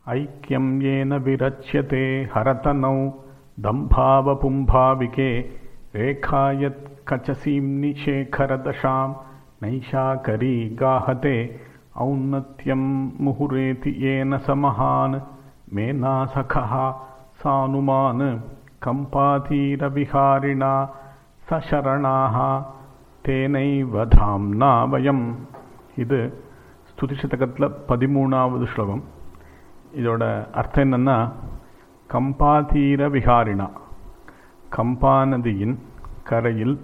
ऐक्यं येन विरच्यते हरतनौ दम्भावपुम्भाविके रेखायत्कचसीम्नि शेखरदशां नैशाकरी गाहते औन्नत्यं मुहुरेति येन समहान् मेनासखः सानुमान् कम्पातीरविहारिणा சரணாக தேனைவ தாம்னா வயம் இது ஸ்துதி சதகத்தில் பதிமூணாவது ஸ்லோகம் இதோட அர்த்தம் என்னன்னா கம்பாதீர விகாரிணா கம்பா நதியின் கரையில்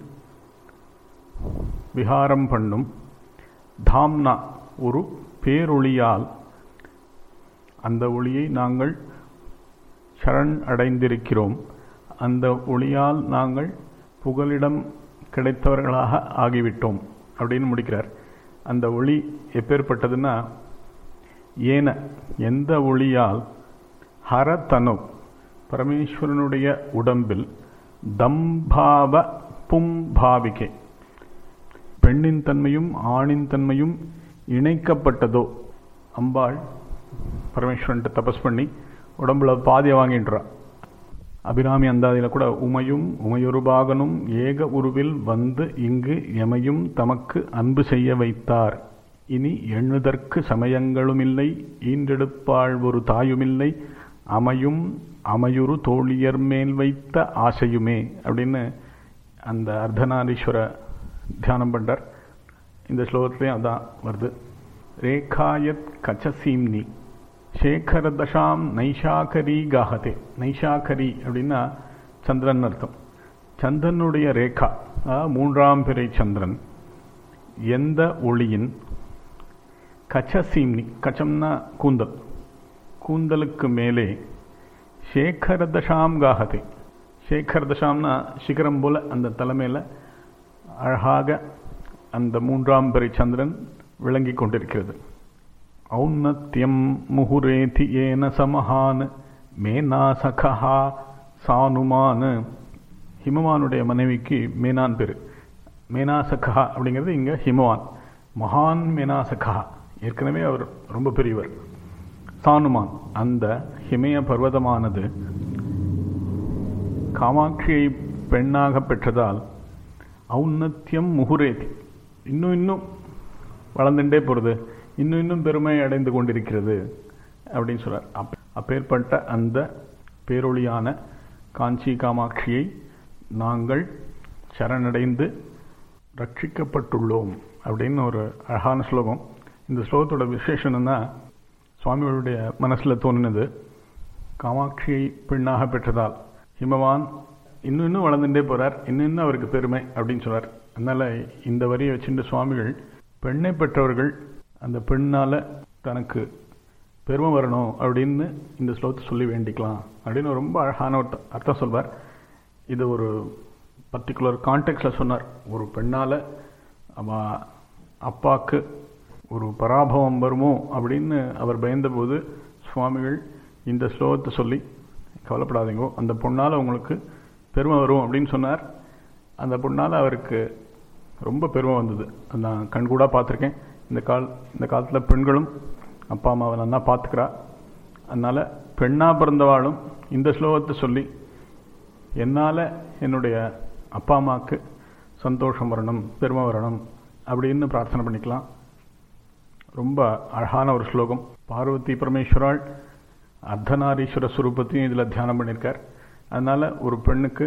விகாரம் பண்ணும் தாம்னா ஒரு பேரொளியால் அந்த ஒளியை நாங்கள் சரண் அடைந்திருக்கிறோம் அந்த ஒளியால் நாங்கள் புகலிடம் கிடைத்தவர்களாக ஆகிவிட்டோம் அப்படின்னு முடிக்கிறார் அந்த ஒளி எப்பேற்பட்டதுன்னா ஏன எந்த ஒளியால் ஹரதனு பரமேஸ்வரனுடைய உடம்பில் தம்பாவ பும்பாவிகை பெண்ணின் தன்மையும் ஆணின் தன்மையும் இணைக்கப்பட்டதோ அம்பாள் பரமேஸ்வரன்ட்ட தபஸ் பண்ணி உடம்புல பாதியை வாங்கின்றா அபிராமி அந்தாதியில் கூட உமையும் உமையொரு பாகனும் ஏக உருவில் வந்து இங்கு எமையும் தமக்கு அன்பு செய்ய வைத்தார் இனி எண்ணுதற்கு சமயங்களுமில்லை ஈன்றெடுப்பாள் ஒரு தாயுமில்லை அமையும் அமையுறு தோழியர் மேல் வைத்த ஆசையுமே அப்படின்னு அந்த அர்த்தநாரீஸ்வர தியானம் பண்றார் இந்த ஸ்லோகத்துலேயும் அதான் வருது ரேகாயத் கச்சசீம்னி சேகர தசாம் நைஷாகரி காகதே நைஷாகரி அப்படின்னா சந்திரன் அர்த்தம் சந்திரனுடைய ரேகா மூன்றாம் பிறை சந்திரன் எந்த ஒளியின் கச்சசீம்னி கச்சம்னா கூந்தல் கூந்தலுக்கு மேலே சேகர தசாம் காகதே சேகர தசாம்னா சிகரம் போல அந்த தலைமையில் அழகாக அந்த மூன்றாம் பிறை சந்திரன் விளங்கி கொண்டிருக்கிறது ஔன்னத்யம் முகுரேதி ஏன சமஹான் மேனாசகா சானுமான் ஹிமவானுடைய மனைவிக்கு மேனான் பேர் மேனாசகா அப்படிங்கிறது இங்கே ஹிமவான் மகான் மேனாசகா ஏற்கனவே அவர் ரொம்ப பெரியவர் சானுமான் அந்த ஹிமய பர்வதமானது காமாட்சியை பெண்ணாக பெற்றதால் ஔன்னத்தியம் முகுரேதி இன்னும் இன்னும் வளர்ந்துட்டே போகிறது இன்னும் இன்னும் பெருமை அடைந்து கொண்டிருக்கிறது அப்படின்னு சொல்றார் அப் அப்பேற்பட்ட அந்த பேரொழியான காஞ்சி காமாட்சியை நாங்கள் சரணடைந்து ரட்சிக்கப்பட்டுள்ளோம் அப்படின்னு ஒரு அழகான ஸ்லோகம் இந்த ஸ்லோகத்தோட விசேஷம் என்னன்னா சுவாமிகளுடைய மனசில் தோணினது காமாட்சியை பெண்ணாக பெற்றதால் ஹிமவான் இன்னும் இன்னும் வளர்ந்துட்டே போறார் இன்னும் இன்னும் அவருக்கு பெருமை அப்படின்னு சொல்றார் அதனால இந்த வரியை வச்சுட்டு சுவாமிகள் பெண்ணை பெற்றவர்கள் அந்த பெண்ணால் தனக்கு பெருமை வரணும் அப்படின்னு இந்த ஸ்லோகத்தை சொல்லி வேண்டிக்கலாம் அப்படின்னு ரொம்ப அழகான ஒரு அர்த்தம் சொல்வார் இது ஒரு பர்டிகுலர் கான்டெக்ட்ல சொன்னார் ஒரு பெண்ணால் அவ அப்பாக்கு ஒரு பராபவம் வருமோ அப்படின்னு அவர் பயந்தபோது சுவாமிகள் இந்த ஸ்லோகத்தை சொல்லி கவலைப்படாதீங்கோ அந்த பொண்ணால் உங்களுக்கு பெருமை வரும் அப்படின்னு சொன்னார் அந்த பொண்ணால் அவருக்கு ரொம்ப பெருமை வந்தது நான் கண்கூடாக பார்த்துருக்கேன் இந்த கால் இந்த காலத்தில் பெண்களும் அப்பா அம்மாவை நல்லா பார்த்துக்கிறா அதனால் பெண்ணாக பிறந்தவாளும் இந்த ஸ்லோகத்தை சொல்லி என்னால் என்னுடைய அப்பா அம்மாவுக்கு சந்தோஷம் வரணும் பெருமை வரணும் அப்படின்னு பிரார்த்தனை பண்ணிக்கலாம் ரொம்ப அழகான ஒரு ஸ்லோகம் பார்வதி பரமேஸ்வரால் அர்த்தநாரீஸ்வர சுரூபத்தையும் இதில் தியானம் பண்ணியிருக்கார் அதனால் ஒரு பெண்ணுக்கு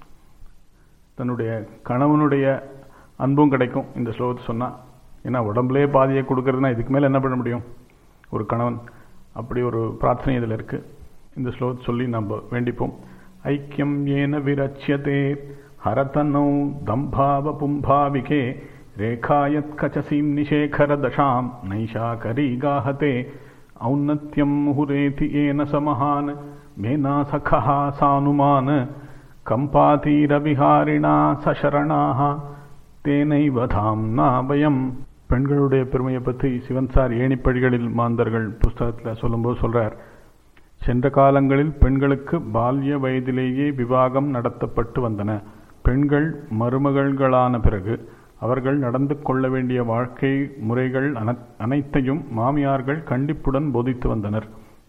தன்னுடைய கணவனுடைய அன்பும் கிடைக்கும் இந்த ஸ்லோகத்தை சொன்னால் ஏன்னா உடம்புலே பாதியை கொடுக்கறதுனா இதுக்கு மேலே என்ன பண்ண முடியும் ஒரு கணவன் அப்படி ஒரு பிரார்த்தனை இதில் இருக்குது இந்த ஸ்லோகத்தை சொல்லி நம்ம வேண்டிப்போம் ஐக்கியம் ஏன விரச்சியதே ஹரதனௌ தம்பாவ பும்பாவிகே ரேகாயத் கச்சசீம் நிஷேகர தசாம் நைஷாகரி காஹதே ஔன்னத்யம் முகுரேதி ஏன சமஹான் மேனாசகா சானுமான் கம்பாதீரவிஹாரிணா சசரணாக தேனைவ தாம்னா வயம் பெண்களுடைய பெருமையை பற்றி சிவன் சார் ஏணிப்படிகளில் மாந்தர்கள் புஸ்தகத்தில் சொல்லும்போது சொல்றார் சென்ற காலங்களில் பெண்களுக்கு பால்ய வயதிலேயே விவாகம் நடத்தப்பட்டு வந்தன பெண்கள் மருமகள்களான பிறகு அவர்கள் நடந்து கொள்ள வேண்டிய வாழ்க்கை முறைகள் அனைத்தையும் மாமியார்கள் கண்டிப்புடன் போதித்து வந்தனர்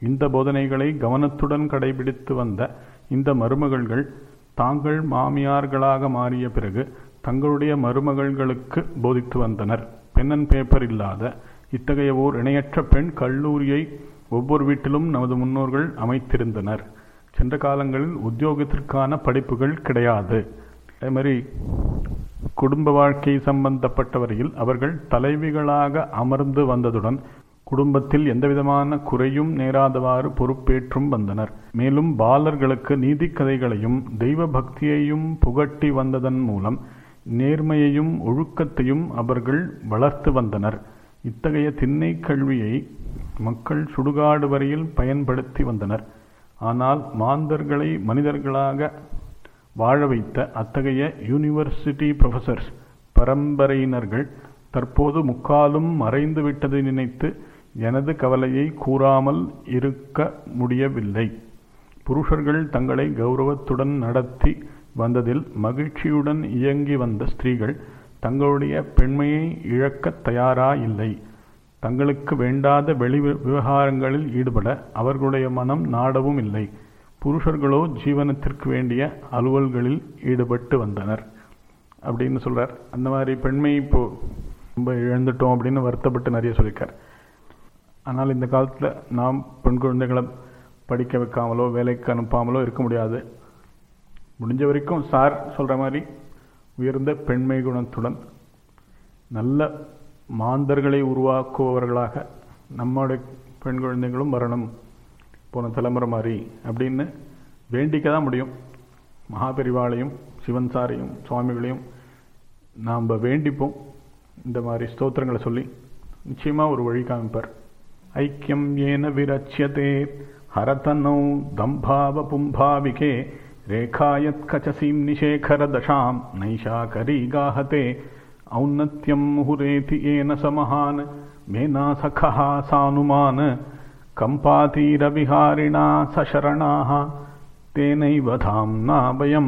இந்த போதனைகளை கவனத்துடன் கடைபிடித்து வந்த இந்த மருமகள்கள் தாங்கள் மாமியார்களாக மாறிய பிறகு தங்களுடைய மருமகள்களுக்கு போதித்து வந்தனர் பென்னன் பேப்பர் இல்லாத இத்தகைய ஓர் இணையற்ற பெண் கல்லூரியை ஒவ்வொரு வீட்டிலும் நமது முன்னோர்கள் அமைத்திருந்தனர் சென்ற காலங்களில் உத்தியோகத்திற்கான படிப்புகள் கிடையாது அதே மாதிரி குடும்ப வாழ்க்கை சம்பந்தப்பட்ட வரையில் அவர்கள் தலைவிகளாக அமர்ந்து வந்ததுடன் குடும்பத்தில் எந்தவிதமான குறையும் நேராதவாறு பொறுப்பேற்றும் வந்தனர் மேலும் பாலர்களுக்கு நீதி கதைகளையும் தெய்வ பக்தியையும் புகட்டி வந்ததன் மூலம் நேர்மையையும் ஒழுக்கத்தையும் அவர்கள் வளர்த்து வந்தனர் இத்தகைய திண்ணை கல்வியை மக்கள் சுடுகாடு வரையில் பயன்படுத்தி வந்தனர் ஆனால் மாந்தர்களை மனிதர்களாக வாழ வைத்த அத்தகைய யூனிவர்சிட்டி ப்ரொஃபசர்ஸ் பரம்பரையினர்கள் தற்போது முக்காலும் மறைந்து விட்டதை நினைத்து எனது கவலையை கூறாமல் இருக்க முடியவில்லை புருஷர்கள் தங்களை கௌரவத்துடன் நடத்தி வந்ததில் மகிழ்ச்சியுடன் இயங்கி வந்த ஸ்திரீகள் தங்களுடைய பெண்மையை இழக்கத் தயாரா இல்லை தங்களுக்கு வேண்டாத வெளி விவகாரங்களில் ஈடுபட அவர்களுடைய மனம் நாடவும் இல்லை புருஷர்களோ ஜீவனத்திற்கு வேண்டிய அலுவல்களில் ஈடுபட்டு வந்தனர் அப்படின்னு சொல்றார் அந்த மாதிரி பெண்மை இப்போ ரொம்ப இழந்துட்டோம் அப்படின்னு வருத்தப்பட்டு நிறைய சொல்லியிருக்கார் ஆனால் இந்த காலத்தில் நாம் பெண் குழந்தைகளை படிக்க வைக்காமலோ வேலைக்கு அனுப்பாமலோ இருக்க முடியாது முடிஞ்ச வரைக்கும் சார் சொல்கிற மாதிரி உயர்ந்த பெண்மை குணத்துடன் நல்ல மாந்தர்களை உருவாக்குபவர்களாக நம்முடைய பெண் குழந்தைகளும் வரணும் போன தலைமுறை மாதிரி அப்படின்னு வேண்டிக்க தான் முடியும் மகாபெரிவாளையும் சிவன் சாரையும் சுவாமிகளையும் நாம் வேண்டிப்போம் இந்த மாதிரி ஸ்தோத்திரங்களை சொல்லி நிச்சயமாக ஒரு வழி காமிப்பார் ஐக்கியம் ஏன விரட்சியதே ஹரதனௌ தம்பாவ பும்பாவிகே ரேகாயத் கச்சசீம் நிஷேகர தசாம் நைஷாகரி காஹதே ஔன்னத்யம் முಹುರೇತಿ ஏன சமஹான் மேனா சகா சானுமான் கம்பாதீரவிஹாரிணா சசரணாக தேனைவ தாம்னா பயம்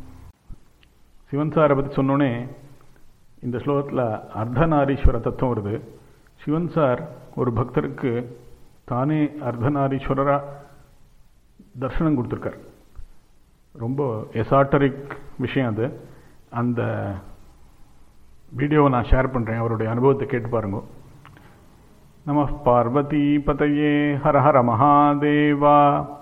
சிவன் சாரை பற்றி சொன்னோன்னே இந்த ஸ்லோகத்தில் அர்த்தநாரீஸ்வர தத்துவம் வருது சிவன் சார் ஒரு பக்தருக்கு தானே அர்த்தநாரீஸ்வரராக தர்சனம் கொடுத்துருக்கார் ரொம்ப எசாட்டரிக் விஷயம் அது அந்த வீடியோவை நான் ஷேர் பண்ணுறேன் அவருடைய அனுபவத்தை கேட்டு பாருங்க நம பார்வதி பதையே ஹர ஹர மகாதேவா